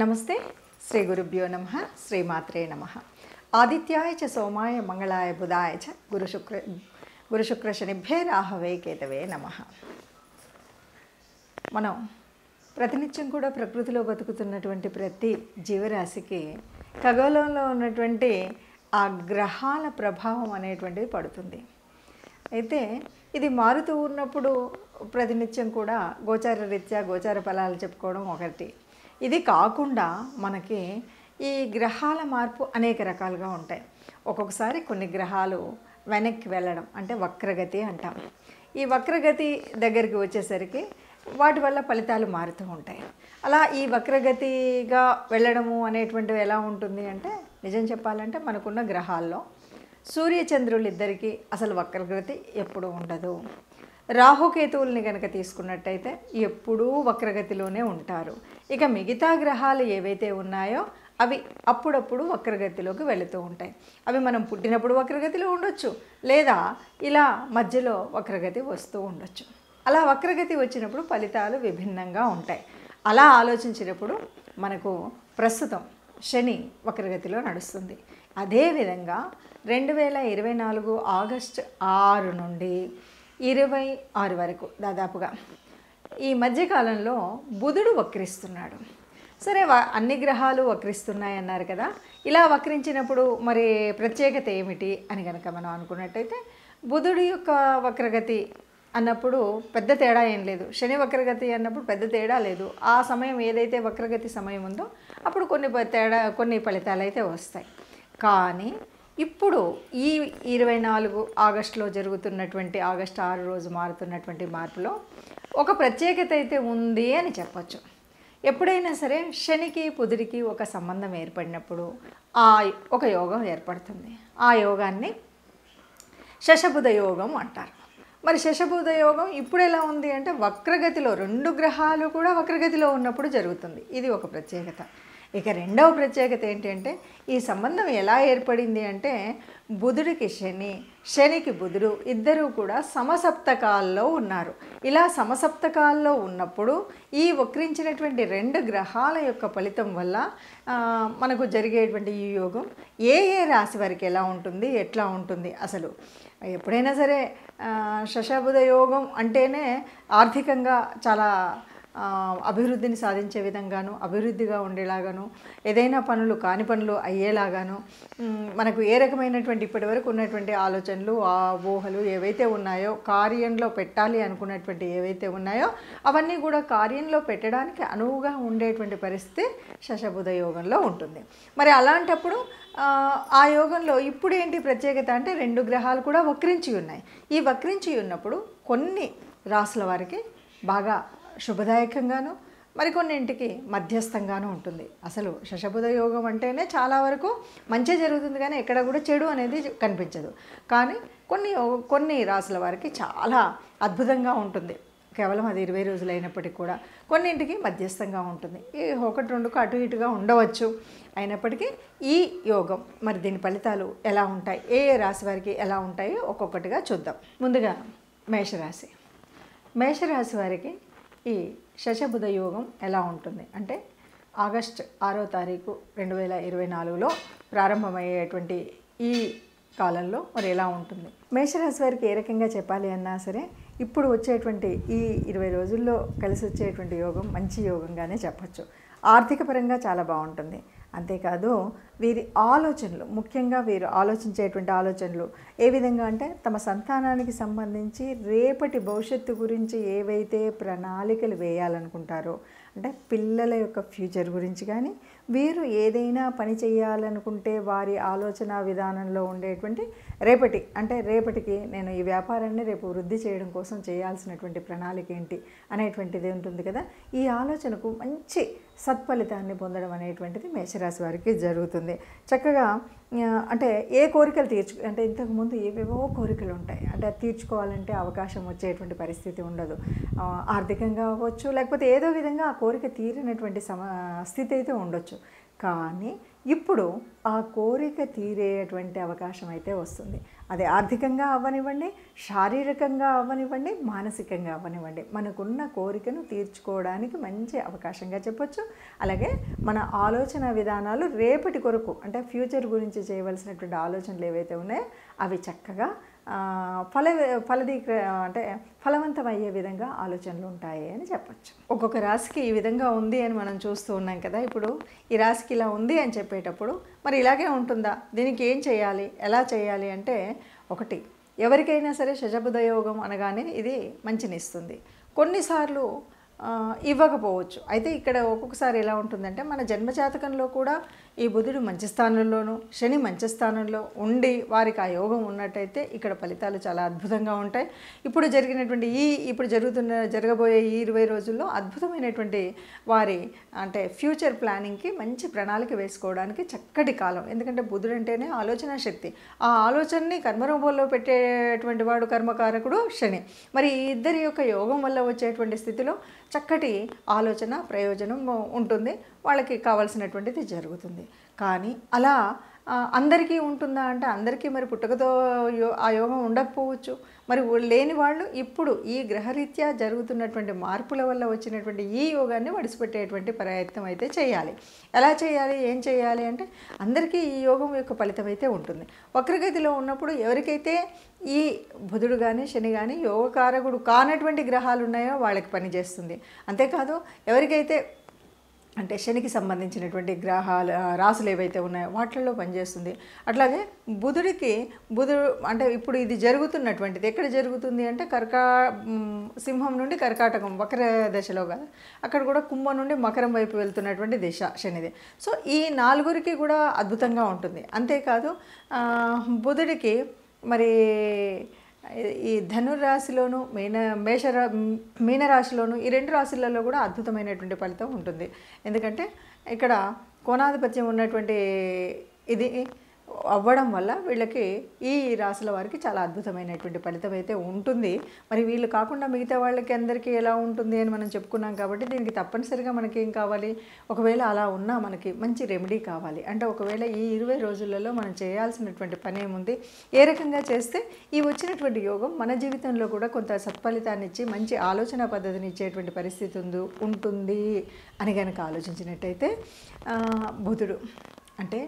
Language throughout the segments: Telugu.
నమస్తే శ్రీ గురుభ్యో నమ శ్రీమాత్రే నమ ఆదిత్యాయ చ సోమాయ మంగళాయ బుధాయ చ గురుశుక్ర గురుశుక్ర శనిభ్యే రాహవే కేతవే నమ మనం ప్రతినిత్యం కూడా ప్రకృతిలో బతుకుతున్నటువంటి ప్రతి జీవరాశికి ఖగోళంలో ఉన్నటువంటి ఆ గ్రహాల ప్రభావం అనేటువంటిది పడుతుంది అయితే ఇది మారుతూ ఉన్నప్పుడు ప్రతినిత్యం కూడా గోచార రీత్యా గోచార ఫలాలు చెప్పుకోవడం ఒకటి ఇది కాకుండా మనకి ఈ గ్రహాల మార్పు అనేక రకాలుగా ఉంటాయి ఒక్కొక్కసారి కొన్ని గ్రహాలు వెనక్కి వెళ్ళడం అంటే వక్రగతి అంటాం ఈ వక్రగతి దగ్గరికి వచ్చేసరికి వాటి వల్ల ఫలితాలు మారుతూ ఉంటాయి అలా ఈ వక్రగతిగా వెళ్ళడము అనేటువంటివి ఎలా ఉంటుంది అంటే నిజం చెప్పాలంటే మనకున్న గ్రహాల్లో సూర్యచంద్రులు ఇద్దరికి అసలు వక్రగతి ఎప్పుడూ ఉండదు రాహుకేతువుల్ని కనుక తీసుకున్నట్టయితే ఎప్పుడూ వక్రగతిలోనే ఉంటారు ఇక మిగతా గ్రహాలు ఏవైతే ఉన్నాయో అవి అప్పుడప్పుడు వక్రగతిలోకి వెళుతూ ఉంటాయి అవి మనం పుట్టినప్పుడు వక్రగతిలో ఉండొచ్చు లేదా ఇలా మధ్యలో వక్రగతి వస్తూ ఉండొచ్చు అలా వక్రగతి వచ్చినప్పుడు ఫలితాలు విభిన్నంగా ఉంటాయి అలా ఆలోచించినప్పుడు మనకు ప్రస్తుతం శని వక్రగతిలో నడుస్తుంది అదేవిధంగా రెండు వేల ఇరవై నాలుగు ఆగస్టు ఆరు నుండి ఇరవై ఆరు వరకు దాదాపుగా ఈ మధ్యకాలంలో బుధుడు వక్రిస్తున్నాడు సరే వ అన్ని గ్రహాలు వక్రిస్తున్నాయి అన్నారు కదా ఇలా వక్రించినప్పుడు మరి ప్రత్యేకత ఏమిటి అని కనుక మనం అనుకున్నట్టయితే బుధుడి యొక్క వక్రగతి అన్నప్పుడు పెద్ద తేడా ఏం లేదు శని వక్రగతి అన్నప్పుడు పెద్ద తేడా లేదు ఆ సమయం ఏదైతే వక్రగతి సమయం ఉందో అప్పుడు కొన్ని ప- తేడా కొన్ని ఫలితాలు అయితే వస్తాయి కానీ ఇప్పుడు ఈ ఇరవై నాలుగు ఆగస్టులో జరుగుతున్నటువంటి ఆగస్టు ఆరు రోజు మారుతున్నటువంటి మార్పులో ఒక ప్రత్యేకత అయితే ఉంది అని చెప్పొచ్చు ఎప్పుడైనా సరే శనికి బుధుడికి ఒక సంబంధం ఏర్పడినప్పుడు ఆ ఒక యోగం ఏర్పడుతుంది ఆ యోగాన్ని శశబుధ యోగం అంటారు మరి శశబుధ యోగం ఇప్పుడు ఎలా ఉంది అంటే వక్రగతిలో రెండు గ్రహాలు కూడా వక్రగతిలో ఉన్నప్పుడు జరుగుతుంది ఇది ఒక ప్రత్యేకత ఇక రెండవ ప్రత్యేకత ఏంటంటే ఈ సంబంధం ఎలా ఏర్పడింది అంటే బుధుడికి శని శనికి బుధుడు ఇద్దరూ కూడా సమసప్తకాల్లో ఉన్నారు ఇలా సమసప్తకాల్లో ఉన్నప్పుడు ఈ వక్రించినటువంటి రెండు గ్రహాల యొక్క ఫలితం వల్ల ఆ, మనకు జరిగేటువంటి ఈ యోగం ఏ ఏ రాశి వారికి ఎలా ఉంటుంది ఎట్లా ఉంటుంది అసలు ఎప్పుడైనా సరే ఆ, శశబుధ యోగం అంటేనే ఆర్థికంగా చాలా ఆ, అభివృద్ధిని సాధించే విధంగాను అభివృద్ధిగా ఉండేలాగాను ఏదైనా పనులు కాని పనులు అయ్యేలాగాను మ్, మనకు ఏ రకమైనటువంటి ఇప్పటివరకు ఉన్నటువంటి ఆలోచనలు ఆ ఊహలు ఏవైతే ఉన్నాయో కార్యంలో పెట్టాలి అనుకున్నటువంటి ఏవైతే ఉన్నాయో అవన్నీ కూడా కార్యంలో పెట్టడానికి అనువుగా ఉండేటువంటి పరిస్థితి శశబుధ యోగంలో ఉంటుంది మరి అలాంటప్పుడు ఆ, ఆ యోగంలో ఇప్పుడు ఏంటి ప్రత్యేకత అంటే రెండు గ్రహాలు కూడా వక్రించి ఉన్నాయి ఈ వక్రించి ఉన్నప్పుడు కొన్ని రాసుల వారికి బాగా శుభదాయకంగాను మరికొన్నింటికి మధ్యస్థంగాను ఉంటుంది అసలు శశబుధ యోగం అంటేనే చాలా వరకు మంచి జరుగుతుంది కానీ ఎక్కడ కూడా చెడు అనేది కనిపించదు కానీ కొన్ని యో- కొన్ని రాసుల వారికి చాలా అద్భుతంగా ఉంటుంది కేవలం అది ఇరవై రోజులు అయినప్పటికీ కూడా కొన్నింటికి మధ్యస్థంగా ఉంటుంది ఈ ఒకటి రెండుకు అటు ఇటుగా ఉండవచ్చు అయినప్పటికీ ఈ యోగం మరి దీని ఫలితాలు ఎలా ఉంటాయి ఏ ఏ రాశి వారికి ఎలా ఉంటాయో ఒక్కొక్కటిగా చూద్దాం ముందుగా మేషరాశి మేషరాశి వారికి ఈ శశబుధ యోగం ఎలా ఉంటుంది అంటే ఆగస్ట్ ఆరో తారీఖు రెండు వేల ఇరవై నాలుగులో ప్రారంభమయ్యేటువంటి ఈ కాలంలో మరి ఎలా ఉంటుంది మేషరాశి వారికి ఏ రకంగా చెప్పాలి అన్నా సరే ఇప్పుడు వచ్చేటువంటి ఈ ఇరవై రోజుల్లో కలిసి వచ్చేటువంటి యోగం మంచి యోగంగానే చెప్పచ్చు ఆర్థిక పరంగా చాలా బాగుంటుంది అంతేకాదు వీరి ఆలోచనలు ముఖ్యంగా వీరు ఆలోచించేటువంటి ఆలోచనలు ఏ విధంగా అంటే తమ సంతానానికి సంబంధించి రేపటి భవిష్యత్తు గురించి ఏవైతే ప్రణాళికలు వేయాలనుకుంటారో అంటే పిల్లల యొక్క ఫ్యూచర్ గురించి కానీ వీరు ఏదైనా పని చేయాలనుకుంటే వారి ఆలోచన విధానంలో ఉండేటువంటి రేపటి అంటే రేపటికి నేను ఈ వ్యాపారాన్ని రేపు వృద్ధి చేయడం కోసం చేయాల్సినటువంటి ప్రణాళిక ఏంటి అనేటువంటిది ఉంటుంది కదా ఈ ఆలోచనకు మంచి సత్ఫలితాన్ని పొందడం అనేటువంటిది మేషరాశి వారికి జరుగుతుంది చక్కగా ఆ, అంటే ఏ కోరికలు తీర్చు అంటే ఇంతకుముందు ఏవేవో కోరికలు ఉంటాయి అంటే అది తీర్చుకోవాలంటే అవకాశం వచ్చేటువంటి పరిస్థితి ఉండదు ఆ, ఆర్థికంగా అవ్వచ్చు లేకపోతే ఏదో విధంగా ఆ కోరిక తీరినటువంటి సమ స్థితి అయితే ఉండొచ్చు కానీ ఇప్పుడు ఆ కోరిక తీరేటువంటి అవకాశం అయితే వస్తుంది అది ఆర్థికంగా అవ్వనివ్వండి శారీరకంగా అవ్వనివ్వండి మానసికంగా అవ్వనివ్వండి మనకున్న కోరికను తీర్చుకోవడానికి మంచి అవకాశంగా చెప్పొచ్చు అలాగే మన ఆలోచన విధానాలు రేపటి కొరకు అంటే ఫ్యూచర్ గురించి చేయవలసినటువంటి ఆలోచనలు ఏవైతే ఉన్నాయో అవి చక్కగా ఆ, ఫల ఫలదీ అంటే ఫలవంతమయ్యే విధంగా ఆలోచనలు ఉంటాయి అని చెప్పొచ్చు ఒక్కొక్క రాశికి ఈ విధంగా ఉంది అని మనం చూస్తూ ఉన్నాం కదా ఇప్పుడు ఈ రాశికి ఇలా ఉంది అని చెప్పేటప్పుడు మరి ఇలాగే ఉంటుందా దీనికి ఏం చేయాలి ఎలా చేయాలి అంటే ఒకటి ఎవరికైనా సరే శశబుధ యోగం అనగానే ఇది మంచినిస్తుంది కొన్నిసార్లు ఆ, ఇవ్వకపోవచ్చు అయితే ఇక్కడ ఒక్కొక్కసారి ఎలా ఉంటుందంటే మన జన్మజాతకంలో కూడా ఈ బుధుడు మంచి స్థానంలోను శని మంచి స్థానంలో ఉండి వారికి ఆ యోగం ఉన్నట్టయితే ఇక్కడ ఫలితాలు చాలా అద్భుతంగా ఉంటాయి ఇప్పుడు జరిగినటువంటి ఈ ఇప్పుడు జరుగుతున్న జరగబోయే ఈ ఇరవై రోజుల్లో అద్భుతమైనటువంటి వారి అంటే ఫ్యూచర్ ప్లానింగ్కి మంచి ప్రణాళిక వేసుకోవడానికి చక్కటి కాలం ఎందుకంటే బుధుడు అంటేనే ఆలోచన శక్తి ఆ ఆలోచనని కర్మరూపంలో పెట్టేటువంటి వాడు కర్మకారకుడు శని మరి ఈ ఇద్దరి యొక్క యోగం వల్ల వచ్చేటువంటి స్థితిలో చక్కటి ఆలోచన ప్రయోజనం ఉంటుంది వాళ్ళకి కావాల్సినటువంటిది జరుగుతుంది కానీ అలా ఆ, అందరికీ ఉంటుందా అంటే అందరికీ మరి పుట్టుకతో యో ఆ యోగం ఉండకపోవచ్చు మరి లేని వాళ్ళు ఇప్పుడు ఈ గ్రహరీత్యా జరుగుతున్నటువంటి మార్పుల వల్ల వచ్చినటువంటి ఈ యోగాన్ని వడిసిపెట్టేటువంటి ప్రయత్నం అయితే చేయాలి ఎలా చేయాలి ఏం చేయాలి అంటే అందరికీ ఈ యోగం యొక్క ఫలితం అయితే ఉంటుంది వక్రగతిలో ఉన్నప్పుడు ఎవరికైతే ఈ బుధుడు కానీ శని కానీ యోగకారకుడు కానటువంటి గ్రహాలు ఉన్నాయో వాళ్ళకి పనిచేస్తుంది అంతేకాదు ఎవరికైతే అంటే శనికి సంబంధించినటువంటి గ్రహాలు ఆ, రాసులు ఏవైతే ఉన్నాయో వాటిల్లో పనిచేస్తుంది అట్లాగే బుధుడికి బుధుడు అంటే ఇప్పుడు ఇది జరుగుతున్నటువంటిది ఎక్కడ జరుగుతుంది అంటే కర్కా మ్, సింహం నుండి కర్కాటకం వక్ర దశలో కదా అక్కడ కూడా కుంభం నుండి మకరం వైపు వెళ్తున్నటువంటి దిశ శనిది సో ఈ నాలుగురికి కూడా అద్భుతంగా ఉంటుంది అంతేకాదు ఆ, బుధుడికి మరి ఈ ధనురాశిలోను మీన మేషరా మీనరాశిలోను ఈ రెండు రాశులలో కూడా అద్భుతమైనటువంటి ఫలితం ఉంటుంది ఎందుకంటే ఇక్కడ కోణాధిపత్యం ఉన్నటువంటి ఇది అవ్వడం వల్ల వీళ్ళకి ఈ రాశుల వారికి చాలా అద్భుతమైనటువంటి ఫలితం అయితే ఉంటుంది మరి వీళ్ళు కాకుండా మిగతా వాళ్ళకి అందరికీ ఎలా ఉంటుంది అని మనం చెప్పుకున్నాం కాబట్టి దీనికి తప్పనిసరిగా మనకి ఏం కావాలి ఒకవేళ అలా ఉన్నా మనకి మంచి రెమెడీ కావాలి అంటే ఒకవేళ ఈ ఇరవై రోజులలో మనం చేయాల్సినటువంటి పని ఏముంది ఏ రకంగా చేస్తే ఈ వచ్చినటువంటి యోగం మన జీవితంలో కూడా కొంత సత్ఫలితాన్ని ఇచ్చి మంచి ఆలోచన పద్ధతిని ఇచ్చేటువంటి పరిస్థితి ఉంది ఉంటుంది అని కనుక ఆలోచించినట్టయితే ఆ, బుధుడు అంటే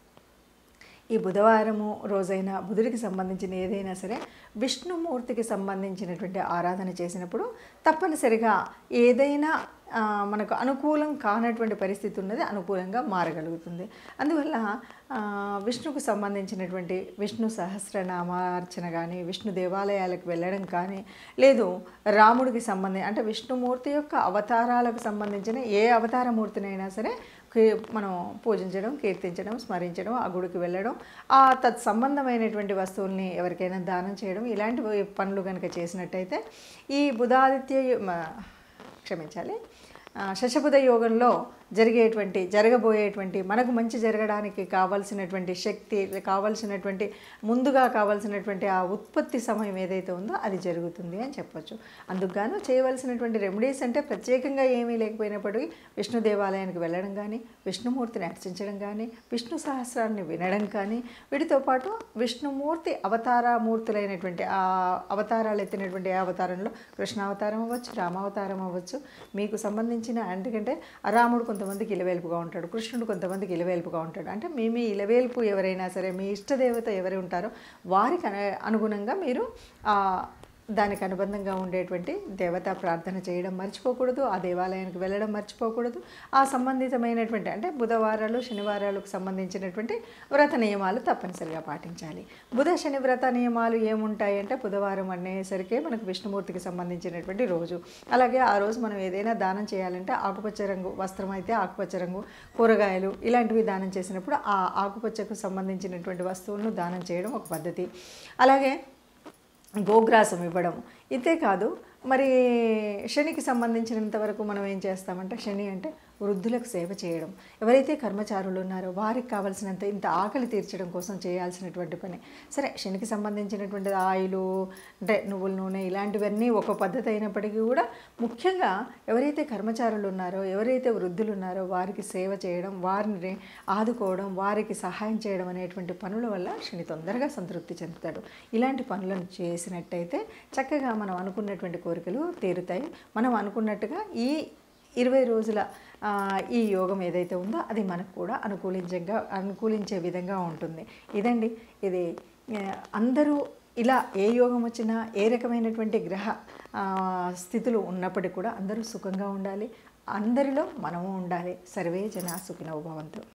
ఈ బుధవారము రోజైన బుధుడికి సంబంధించిన ఏదైనా సరే విష్ణుమూర్తికి సంబంధించినటువంటి ఆరాధన చేసినప్పుడు తప్పనిసరిగా ఏదైనా ఆ, మనకు అనుకూలం కానటువంటి పరిస్థితి ఉన్నది అనుకూలంగా మారగలుగుతుంది అందువల్ల ఆ, విష్ణుకు సంబంధించినటువంటి విష్ణు సహస్రనామార్చన కానీ విష్ణు దేవాలయాలకు వెళ్ళడం కానీ లేదు రాముడికి సంబంధించి అంటే విష్ణుమూర్తి యొక్క అవతారాలకు సంబంధించిన ఏ అవతారమూర్తినైనా సరే కీ- మనం పూజించడం కీర్తించడం స్మరించడం ఆ గుడికి వెళ్ళడం ఆ తత్ సంబంధమైనటువంటి వస్తువుల్ని ఎవరికైనా దానం చేయడం ఇలాంటి పనులు కనుక చేసినట్టయితే ఈ బుధాదిత్య యో- మ- క్షమించాలి ఆ, శశబుధ యోగంలో జరిగేటువంటి జరగబోయేటువంటి మనకు మంచి జరగడానికి కావాల్సినటువంటి శక్తి కావాల్సినటువంటి ముందుగా కావాల్సినటువంటి ఆ ఉత్పత్తి సమయం ఏదైతే ఉందో అది జరుగుతుంది అని చెప్పొచ్చు అందుకు గాను చేయవలసినటువంటి రెమెడీస్ అంటే ప్రత్యేకంగా ఏమీ లేకపోయినప్పటికీ విష్ణు దేవాలయానికి వెళ్ళడం కానీ విష్ణుమూర్తిని అర్చించడం కానీ విష్ణు సహస్రాన్ని వినడం కానీ వీటితో పాటు విష్ణుమూర్తి అవతారమూర్తులైనటువంటి ఆ అవతారాలు ఎత్తినటువంటి ఏ అవతారంలో కృష్ణావతారం అవ్వచ్చు రామావతారం అవ్వచ్చు మీకు సంబంధించిన ఎందుకంటే రాముడు కొంతమందికి ఇలవేల్పుగా ఉంటాడు కృష్ణుడు కొంతమందికి ఇలవేల్పుగా ఉంటాడు అంటే మీ మీ ఇలవేల్పు ఎవరైనా సరే మీ ఇష్టదేవత ఎవరు ఉంటారో వారికి అను- అనుగుణంగా మీరు ఆ దానికి అనుబంధంగా ఉండేటువంటి దేవతా ప్రార్థన చేయడం మర్చిపోకూడదు ఆ దేవాలయానికి వెళ్ళడం మర్చిపోకూడదు ఆ సంబంధితమైనటువంటి అంటే బుధవారాలు శనివారాలకు సంబంధించినటువంటి వ్రత నియమాలు తప్పనిసరిగా పాటించాలి బుధ శని వ్రత నియమాలు ఏముంటాయి అంటే బుధవారం అనేసరికి మనకు విష్ణుమూర్తికి సంబంధించినటువంటి రోజు అలాగే ఆ రోజు మనం ఏదైనా దానం చేయాలంటే ఆకుపచ్చ రంగు వస్త్రం అయితే ఆకుపచ్చ రంగు కూరగాయలు ఇలాంటివి దానం చేసినప్పుడు ఆ ఆకుపచ్చకు సంబంధించినటువంటి వస్తువులను దానం చేయడం ఒక పద్ధతి అలాగే గోగ్రాసం ఇవ్వడం ఇంతే కాదు మరి శనికి సంబంధించినంత వరకు మనం ఏం చేస్తామంటే శని అంటే వృద్ధులకు సేవ చేయడం ఎవరైతే కర్మచారులు ఉన్నారో వారికి కావాల్సినంత ఇంత ఆకలి తీర్చడం కోసం చేయాల్సినటువంటి పని సరే శనికి సంబంధించినటువంటి ఆయిలు అంటే నువ్వుల నూనె ఇలాంటివన్నీ ఒక పద్ధతి అయినప్పటికీ కూడా ముఖ్యంగా ఎవరైతే కర్మచారులు ఉన్నారో ఎవరైతే వృద్ధులు ఉన్నారో వారికి సేవ చేయడం వారిని ఆదుకోవడం వారికి సహాయం చేయడం అనేటువంటి పనుల వల్ల శని తొందరగా సంతృప్తి చెందుతాడు ఇలాంటి పనులను చేసినట్టయితే చక్కగా మనం అనుకున్నటువంటి కోరికలు తీరుతాయి మనం అనుకున్నట్టుగా ఈ ఇరవై రోజుల ఆ, ఈ యోగం ఏదైతే ఉందో అది మనకు కూడా అనుకూలించగా అనుకూలించే విధంగా ఉంటుంది ఇదండి ఇది ఆ, అందరూ ఇలా ఏ యోగం వచ్చినా ఏ రకమైనటువంటి గ్రహ ఆ, స్థితులు ఉన్నప్పటికీ కూడా అందరూ సుఖంగా ఉండాలి అందరిలో మనము ఉండాలి సర్వే జన సుఖినో భవంతు